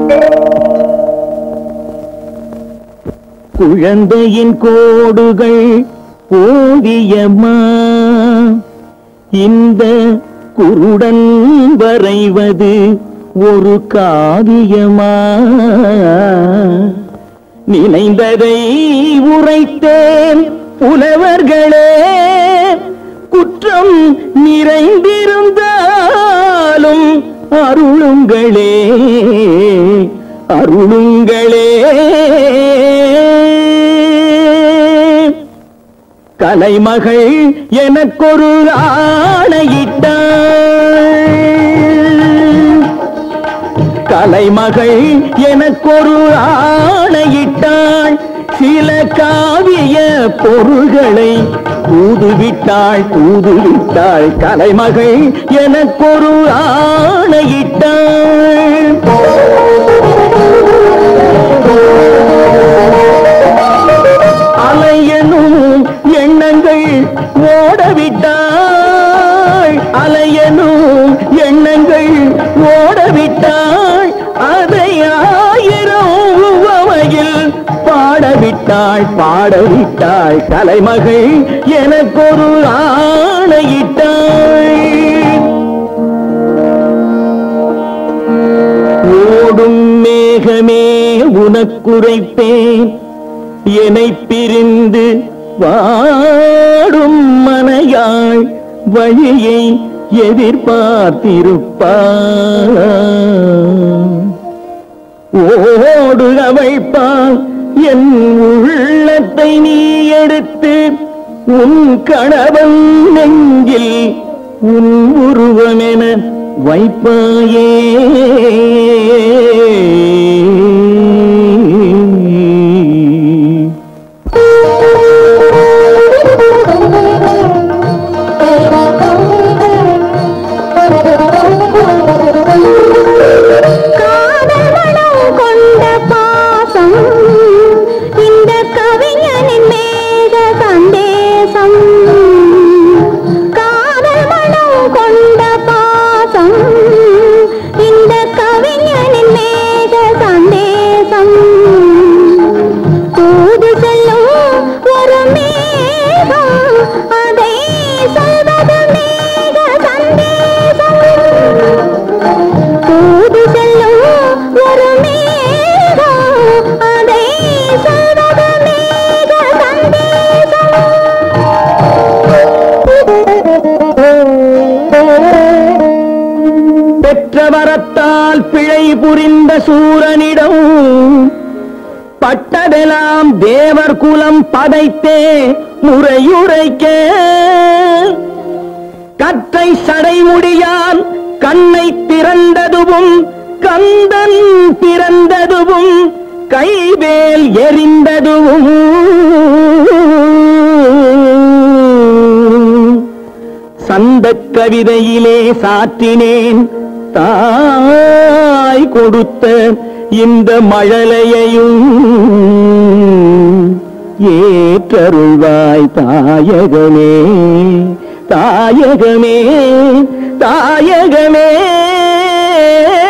குழந்தையின் கோடுகள் ஓவியமா இந்த குருடன் வரைவது ஒரு காவியமா நினைந்ததை உரைத்தேன் புலவர்களே குற்றம் நிறைந்திருந்தாலும் அருளுங்களே அருளுங்களே கலைமகள் எனக்கொரு ஆணையிட்டாள் கலைமகள் எனக்கொரு ஆணையிட்டாள் சில காவிய பொருள்களை தூதுவிட்டாள் தூதுவிட்டாள் கலைமகள் எனக்கொரு ஆணையிட்டாள் அலையனும் எண்ணங்கள் ஓடவிட்டாள் அலையனும் எண்ணங்கள் ஓடவிட்டாள் அதை ஆயிரம் வகையில் பாடவிட்டாள் பாடவிட்டாள் கலைமகள் எனக்கொரு ஆணையிட்டாள் ஓடும் மேகமே உனக்குரைப்பேன் என்னை பிரிந்து வாடும் மனையாள் வழியை எதிர்பார்த்திருப்பாள் ஓடு அவைப்பால் என் உள்ளத்தை நீ எடுத்து உன் கணவன் நெஞ்சில் உன் உருவமென வைப்பாயே காதல் மனம் கொண்ட பாசம் இந்த கவிஞனின் மேக சந்தேசம் காதல் மனம் கொண்ட பாசம் இந்த கவிஞனின் மேக சந்தேசம் தூது செல்லும் ஒரு மேகம் அதை சொல்வது மேக சந்தேசம் தூது செல்லும் ஒரு மேகம் அதை சொல்வது மேக சந்தேசம் பெற்ற வரத்தால் பிழை புரிந்த சூரனிடம் பட்டதெல்லாம் தேவர் குலம் படைத்தே முறையுரைக்க கற்றை சடைமுடியான் கண்ணை திறந்ததுவும் கந்தன் பிறந்ததுவும் கைவேல் எரிந்ததுவும் சந்த கவிதையிலே சாற்றினேன் தாய் கொடுத்த இந்த மழலையையும் ஏற்றருள்வாய் தாயகமே தாயகமே தாயகமே